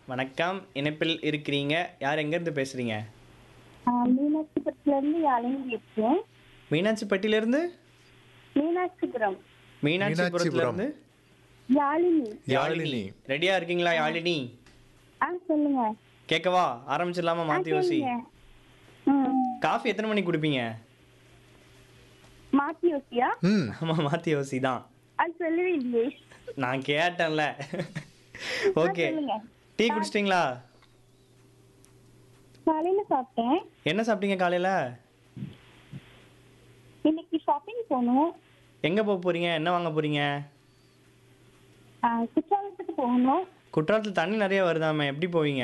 வணக்கம் இணைப்பில் இருக்கிறீங்க யார் எங்கேருந்து பேசுறீங்க மீனாட்சிபுரத்துல இருந்து யாழினி இருக்கேன் மீனாட்சிப்பட்டியிலேருந்து மீனாட்சிபுரம் மீனாட்சிபுரத்துல இருந்து யாழினி யாழினி ரெடியா இருக்கீங்களா யாழினி ஆ சொல்லுங்க கேட்கவா ஆரம்பிச்சிடலாமா ஆ மாத்தி யோசி கேளுங்க ம் காஃபி எத்தனை மணிக்கு குடிப்பீங்க மாத்தி யோசியா ம் ஆமா மாத்தி யோசி தான் அது சொல்லவே இல்லையே நான் கேட்டேன்ல ஓகே சொல்லுங்க. டீ குடிச்சிட்டிங்களா காலையில சாப்பிட்டேன் என்ன சாப்பிட்டீங்க காலையில இன்னைக்கு ஷாப்பிங் போகணும் எங்க போக போறீங்க என்ன வாங்க போறீங்க ஆ, குற்றாலத்துக்கு போகணும் குற்றாலத்தில் தண்ணி நிறைய வருதாமே எப்படி போவீங்க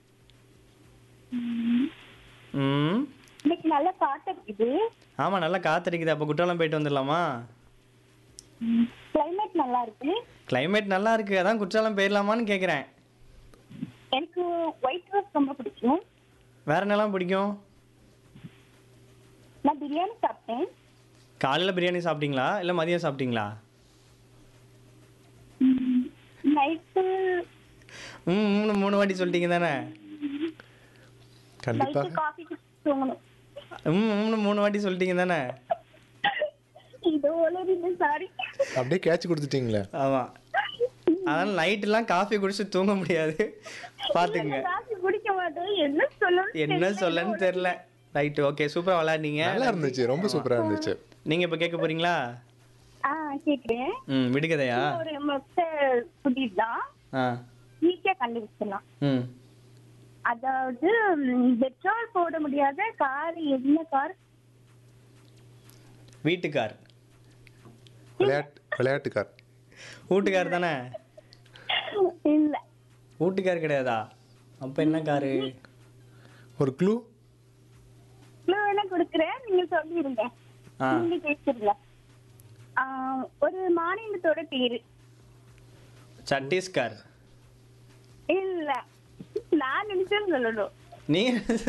ம் இன்னைக்கு நல்ல காட்டு இருக்குது ஆமா நல்லா காத்தடிக்குது அப்போ குற்றாலம் போயிட்டு வந்துடலாமா கிளைமேட் நல்லா இருக்கு climate நல்லா இருக்கு அதான் குற்றாலம் போயிடலாமான்னு கேட்குறேன் எனக்கு ஒயிட் ரோஸ் ரொம்ப பிடிக்கும் வேற என்னலாம் பிடிக்கும் நான் பிரியாணி சாப்பிட்டேன் காலையில் பிரியாணி சாப்பிட்டீங்களா இல்லை மதியம் சாப்பிட்டீங்களா நைட்டு ம் மூணு மூணு வாட்டி சொல்லிட்டீங்க தானே கண்டிப்பா நைட்டு காஃபி குடிச்சு தூங்கணும் ம் மூணு மூணு வாட்டி சொல்லிட்டீங்க தானே இதோ ஒளரிங்க சாரி அப்படியே கேட்ச் கொடுத்துட்டீங்களே ஆமாம் அதனால நைட்டுலாம் காஃபி குடிச்சு தூங்க முடியாது பார்த்துக்குங்க காஃபி குடிக்க மாட்டேன் என்ன சொல்லணும் என்ன சொல்லன்னு தெரில ரைட்டு ஓகே சூப்பராக விளையாடுனீங்க நல்லா இருந்துச்சு ரொம்ப சூப்பரா இருந்துச்சு நீங்கள் இப்போ கேட்க போறீங்களா ஆ கேக்குறேன் ம் விடுகதையா ஒரு மொத்த புதிர் தான் ஆ ஈஸியா கண்டுபிடிச்சிடலாம் ம் அதாவது பெட்ரோல் போட முடியாத கார் என்ன கார் வீட்டுக்கார் விளையாட்டு விளையாட்டுக்கார் வீட்டுக்கார் தானே இல்ல வீட்டுக்கார் கிடையாதா அப்போ என்ன காரு ஒரு க்ளூ clue வேணா கொடுக்குறேன் நீங்க சொல்லிருங்க ஆ நீங்க பேசிருங்க ஆ, ஒரு மாநிலத்தோட பேரு சத்தீஸ்கர் இல்ல நான் நினைச்சேன்னு சொல்லணும் நீ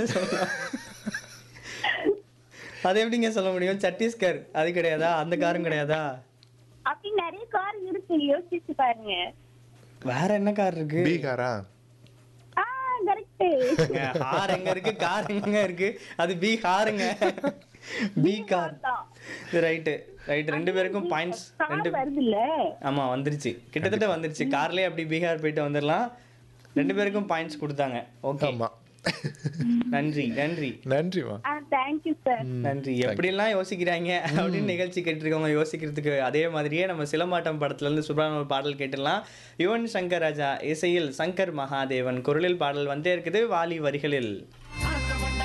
அது எப்படிங்க சொல்ல முடியும் சத்தீஸ்கர் அது கிடையாதா அந்த காரும் கிடையாதா அப்படி நிறைய கார் இருக்கு யோசிச்சு பாருங்க வேற என்ன கார் இருக்கு பீகாரா ஆ கரெக்ட் ஏங்க, ஹார் எங்க இருக்கு கார் எங்க இருக்கு அது பீகாருங்க பீகார் ரைட்டு ரைட் ரெண்டு பேருக்கும் பாயிண்ட்ஸ் ரெண்டு கார் வருது இல்ல ஆமா வந்துருச்சு கிட்டத்தட்ட வந்துருச்சு கார்லயே அப்படி பீகார் போயிட்டு வந்துடலாம் ரெண்டு பேருக்கும் பாயிண்ட்ஸ் கொடுத்தாங்க ஓகே ஆமா நன்றி நன்றி நன்றிமா ஆ தேங்க்யூ சார் நன்றி எப்படிலாம் யோசிக்கிறாங்க அப்படின்னு நிகழ்ச்சி கேட்டிருக்கவங்க யோசிக்கிறதுக்கு அதே மாதிரியே நம்ம சிலம்பாட்டம் படத்துல இருந்து சூப்பரான ஒரு பாடல் கேட்டுடலாம் யுவன் சங்கர் ராஜா இசையில் சங்கர் மகாதேவன் குரலில் பாடல் வந்தே இருக்குது வாலி வரிகளில்